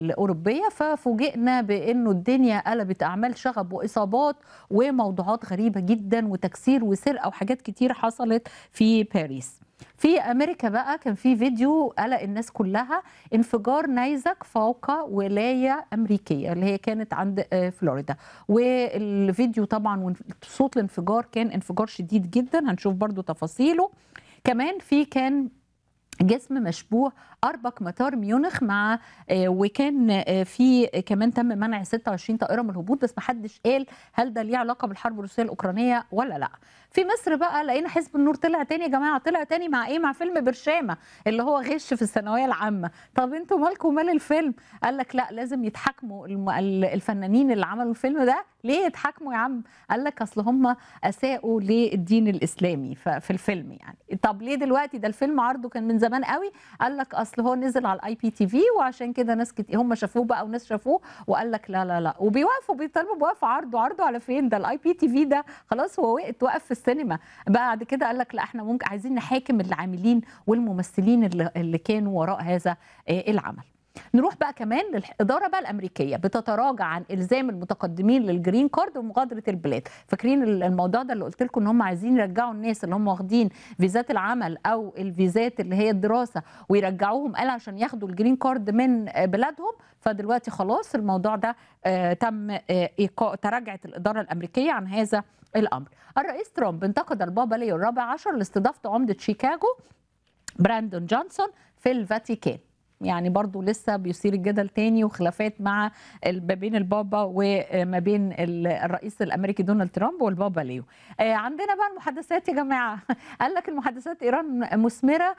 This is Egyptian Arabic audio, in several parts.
الأوروبية ففوجئنا بأنه الدنيا قلبت أعمال شغب وإصابات وموضوعات غريبة جدا وتكسير وسرقة وحاجات كتير حصلت في باريس في أمريكا بقى كان في فيديو قلق الناس كلها انفجار نيزك فوق ولاية أمريكية اللي هي كانت عند آه، فلوريدا والفيديو طبعا صوت الانفجار كان انفجار شديد جدا هنشوف برضو تفاصيله كمان في كان جسم مشبوه أربك مطار ميونخ مع آه، وكان آه، في كمان تم منع 26 طائرة من الهبوط بس محدش قال هل ده ليه علاقة بالحرب الروسية الأوكرانية ولا لا في مصر بقى لقينا حزب النور طلع تاني يا جماعة طلع تاني مع ايه مع فيلم برشامة اللي هو غش في الثانوية العامة طب انتوا مالكم مال الفيلم قال لك لا لازم يتحاكموا الم- ال- الفنانين اللي عملوا الفيلم ده ليه يتحاكموا يا عم قال لك اصل هم اساءوا للدين الاسلامي ف- في الفيلم يعني طب ليه دلوقتي ده الفيلم عرضه كان من زمان قوي قال لك اصل هو نزل على الاي بي تي في وعشان كده ناس كتير هم شافوه بقى وناس شافوه وقال لك لا لا لا وبيوقفوا بيطالبوا بوقف عرضه عرضه على فين ده الاي بي تي في ده خلاص هو وقت وقف في السينما بعد كده قال لك لا احنا ممكن عايزين نحاكم العاملين والممثلين اللي, اللي كانوا وراء هذا آه، العمل نروح بقى كمان للإدارة بقى الأمريكية بتتراجع عن إلزام المتقدمين للجرين كارد ومغادرة البلاد فاكرين الموضوع ده اللي قلت لكم إن هم عايزين يرجعوا الناس اللي هم واخدين فيزات العمل أو الفيزات اللي هي الدراسة ويرجعوهم قال عشان ياخدوا الجرين كارد من آه، بلادهم فدلوقتي خلاص الموضوع ده آه، تم آه، إيقاع تراجعت الإدارة الأمريكية عن هذا الأمر الرئيس ترامب انتقد البابا ليو الرابع عشر لاستضافة عمدة شيكاغو براندون جونسون في الفاتيكان يعني برضو لسه بيثير الجدل تاني وخلافات مع ال- ما بين البابا وما بين ال- الرئيس الامريكي دونالد ترامب والبابا ليو آه، عندنا بقى المحادثات يا جماعه قال لك المحادثات ايران مثمره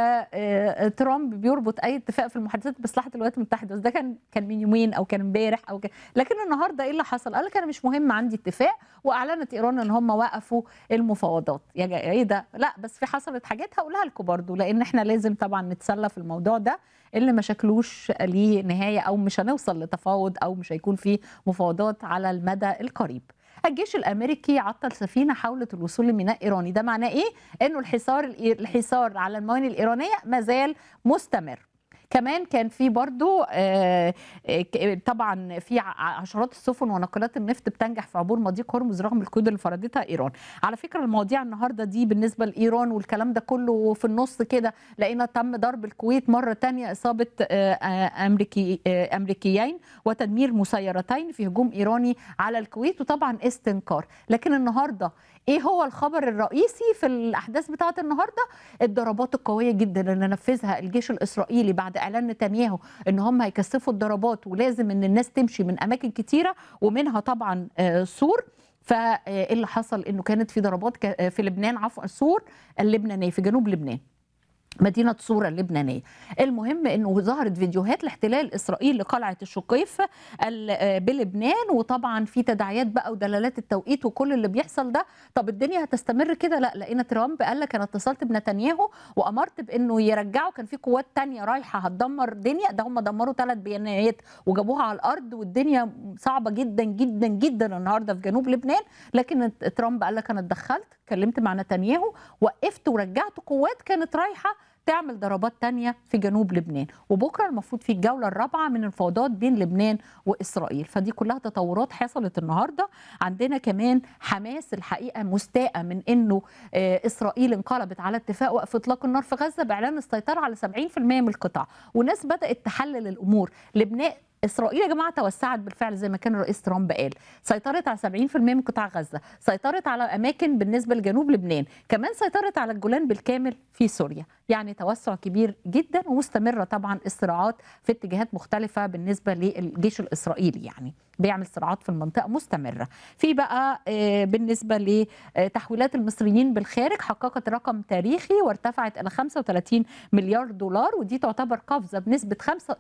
وترامب بيربط اي اتفاق في المحادثات بمصلحه الولايات المتحده بس ده كان كان من يومين او كان امبارح او كان لكن النهارده ايه اللي حصل قال لك انا مش مهم عندي اتفاق واعلنت ايران ان هم وقفوا المفاوضات يا جا- ايه ده لا بس في حصلت حاجات هقولها لكم برضو لان احنا لازم طبعا نتسلى في الموضوع ده اللي ما شكلوش ليه نهايه او مش هنوصل لتفاوض او مش هيكون في مفاوضات على المدى القريب الجيش الامريكي عطل سفينه حاولت الوصول لميناء ايراني ده معناه ايه انه الحصار الحصار على الموانئ الايرانيه ما زال مستمر كمان كان في برضو آه، آه، ك- طبعا في ع- عشرات السفن وناقلات النفط بتنجح في عبور مضيق هرمز رغم القيود اللي فرضتها ايران على فكره المواضيع النهارده دي بالنسبه لايران والكلام ده كله في النص كده لقينا تم ضرب الكويت مره تانية اصابه آه، آه، امريكي آه، امريكيين وتدمير مسيرتين في هجوم ايراني على الكويت وطبعا استنكار لكن النهارده ايه هو الخبر الرئيسي في الاحداث بتاعه النهارده الضربات القويه جدا اللي نفذها الجيش الاسرائيلي بعد اعلان نتنياهو ان هم هيكثفوا الضربات ولازم ان الناس تمشي من اماكن كتيره ومنها طبعا آه، سور فايه اللي حصل انه كانت في ضربات ك- آه، في لبنان عفوا سور اللبنانيه في جنوب لبنان مدينة صورة اللبنانية المهم أنه ظهرت فيديوهات لاحتلال إسرائيل لقلعة الشقيف ال- آه، بلبنان وطبعا في تداعيات بقى ودلالات التوقيت وكل اللي بيحصل ده طب الدنيا هتستمر كده لا لقينا ترامب قال لك أنا اتصلت بنتنياهو وأمرت بأنه يرجعوا كان في قوات تانية رايحة هتدمر دنيا ده هم دمروا ثلاث بيانات وجابوها على الأرض والدنيا صعبة جدا جدا جدا النهاردة في جنوب لبنان لكن ترامب قال لك أنا اتدخلت كلمت مع نتنياهو وقفت ورجعت قوات كانت رايحة تعمل ضربات تانية في جنوب لبنان وبكرة المفروض في الجولة الرابعة من المفاوضات بين لبنان وإسرائيل فدي كلها تطورات حصلت النهاردة عندنا كمان حماس الحقيقة مستاءة من أنه آه، إسرائيل انقلبت على اتفاق وقف إطلاق النار في غزة بإعلان السيطرة على 70% من القطاع وناس بدأت تحلل الأمور لبنان اسرائيل يا جماعه توسعت بالفعل زي ما كان الرئيس ترامب قال سيطرت على 70% من قطاع غزه سيطرت على اماكن بالنسبه لجنوب لبنان كمان سيطرت على الجولان بالكامل في سوريا يعني توسع كبير جدا ومستمره طبعا الصراعات في اتجاهات مختلفه بالنسبه للجيش الاسرائيلي يعني بيعمل صراعات في المنطقه مستمره في بقى آه، بالنسبه لتحويلات المصريين بالخارج حققت رقم تاريخي وارتفعت الى 35 مليار دولار ودي تعتبر قفزه بنسبه 5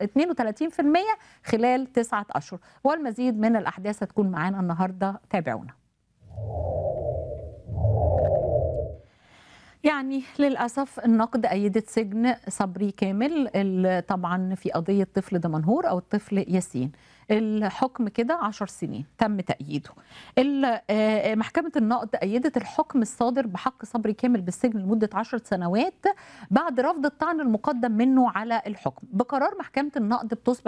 32% خلال تسعة اشهر والمزيد من الاحداث هتكون معانا النهارده تابعونا يعني للأسف النقد أيدت سجن صبري كامل ال- طبعا في قضية طفل دمنهور أو الطفل ياسين الحكم كده عشر سنين تم تأييده ال- آه، محكمة النقد أيدت الحكم الصادر بحق صبري كامل بالسجن لمدة عشر سنوات بعد رفض الطعن المقدم منه على الحكم بقرار محكمة النقد بتصبح